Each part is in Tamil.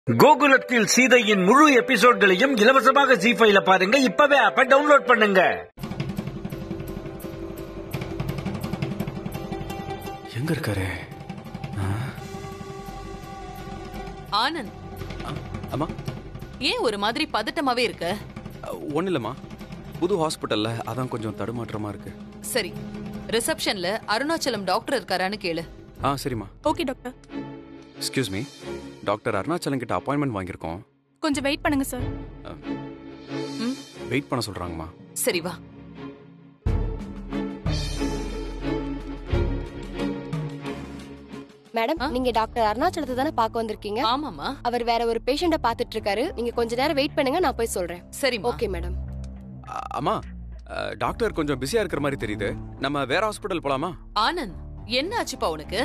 கோகுலத்தில் சீதையின் முழு எபிசோட்களையும் இலவசமாக ஜி ஃபைல பாருங்க இப்பவே ஆப்ப டவுன்லோட் பண்ணுங்க எங்க இருக்காரு ஆனந்த் அம்மா ஏன் ஒரு மாதிரி பதட்டமாவே இருக்க ஒன்றும் இல்லைம்மா புது ஹாஸ்பிட்டல்ல அதான் கொஞ்சம் தடுமாற்றமா இருக்கு சரி ரிசப்ஷன்ல அருணாச்சலம் டாக்டர் இருக்காரான்னு கேளு ஆ சரிம்மா okay doctor excuse me doctor Arunachalam கிட்ட அப்பாயின்மெண்ட் வாங்கியிருக்கோம் கொஞ்சம் வெயிட் பண்ணுங்க சார் ம் வெயிட் பண்ண சொல்றாங்கம்மா சரி வா மேடம் ஆ? நீங்க டாக்டர் அருணாச்சலத்தை தானே பார்க்க வந்திருக்கீங்க ஆமாமா அவர் வேற ஒரு பேஷண்ட பாத்துட்டு இருக்காரு நீங்க கொஞ்ச நேரம் வெயிட் பண்ணுங்க நான் போய் சொல்றேன் சரிம்மா ஓகே மேடம் அ- அம்மா அ, டாக்டர் கொஞ்சம் பிஸியா இருக்கிற மாதிரி தெரியுது நம்ம வேற ஹாஸ்பிட்டல் போலாமா ஆனந்த் என்ன ஆச்சுப்பா உனக்கு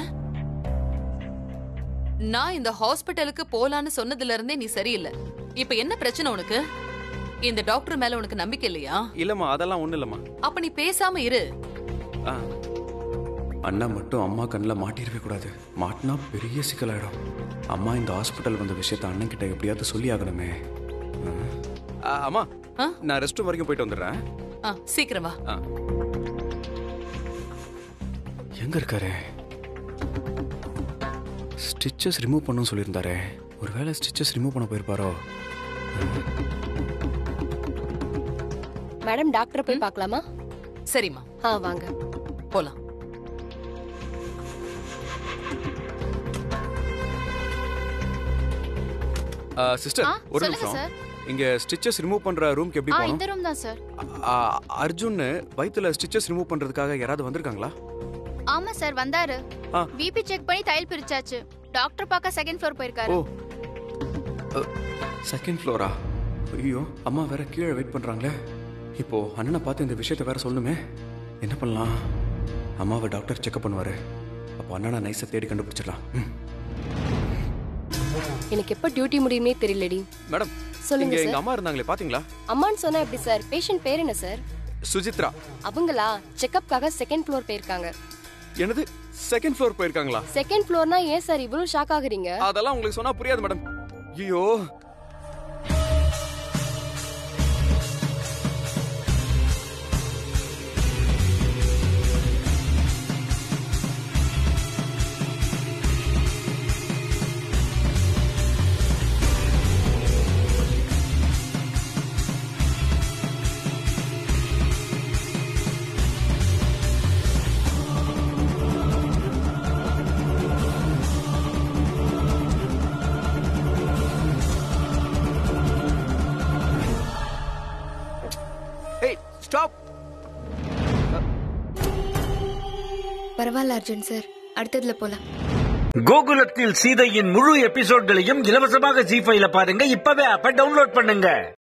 நான் இந்த ஹாஸ்பிட்டலுக்கு போலான்னு சொன்னதுல இருந்தே நீ சரியில்லை இப்ப என்ன பிரச்சனை உனக்கு இந்த டாக்டர் மேல உனக்கு நம்பிக்கை இல்லையா இல்லம்மா அதெல்லாம் ஒண்ணும் இல்லம்மா அப்ப நீ பேசாம இரு ஆ. அண்ணா மட்டும் அம்மா கண்ணில் மாட்டிடவே கூடாது மாட்டினா பெரிய சிக்கலாயிடும் அம்மா இந்த ஹாஸ்பிட்டல் வந்த விஷயத்த அண்ணன் கிட்ட எப்படியாவது சொல்லி ஆகணுமே ஆ. ஆ, அம்மா ஆ? நான் ரெஸ்ட் ரூம் வரைக்கும் போயிட்டு வந்துடுறேன் ஆ, சீக்கிரம் வா ஆ. எங்க இருக்காரு ஸ்டிச்சஸ் ரிமூவ் பண்ணணும்னு சொல்லியிருந்தாரே ஒருவேளை ஸ்டிச்சஸ் ரிமூவ் பண்ண போயிருப்பாரோ மேடம் டாக்டர் போய் பார்க்கலாமா சரிம்மா ஆ வாங்க போலாம் சிஸ்டர் ஆ, ஒரு சொல்லுங்க நிமிஷம் சார். இங்க ஸ்டிச்சஸ் ரிமூவ் பண்ற ரூம்க்கு எப்படி ஆ போகணும் இந்த ரூம் தான் சார் ஆ, அர்ஜுன் வயித்துல ஸ்டிச்சஸ் ரிமூவ் பண்றதுக்காக யாராவது வந்திருக்காங்களா ஆமா சார் வந்தாரு ஆ. பிபி செக் பண்ணி தையல் பிரிச்சாச்சு டாக்டர் பார்க்க செகண்ட் ஃப்ளோர் போயிருக்காரு ஓ செகண்ட் ஃப்ளோரா ஐயோ அம்மா வேற கீழே வெயிட் பண்றாங்களே இப்போ அண்ணனை பார்த்து இந்த விஷயத்த வேற சொல்லணுமே என்ன பண்ணலாம் அம்மாவை டாக்டர் செக்அப் பண்ணுவாரு அப்போ அண்ணனை நைஸை தேடி கண்டுபிடிச்சிடலாம் ம். எனக்கு எப்ப டியூட்டி முடியுமே தெரியலடி மேடம் சொல்லுங்க இங்க எங்க சார் அம்மா இருந்தாங்களே பாத்தீங்களா அம்மான்னு சொன்னா எப்படி சார் பேஷண்ட் பேர் என்ன சார் சுஜித்ரா அவங்களா செக்கப்காக செகண்ட் ஃப்ளோர் போயிருக்காங்க என்னது செகண்ட் ஃப்ளோர் போயிருக்காங்களா செகண்ட் ஃப்ளோர்னா ஏன் சார் இவ்வளவு ஷாக் ஆகுறீங்க அதெல்லாம் உங்களுக்கு சொன்னா புரியாது மேடம் ஐயோ ஏய் ஸ்டாப் பரவாயில்ல அர்ஜுன் சார் அடுத்ததுல போலாம் கோகுலத்தில் சீதையின் முழு எபிசோட்களையும் இலவசமாக ஜி ஃபைல பாருங்க இப்பவே ஆப்ப டவுன்லோட் பண்ணுங்க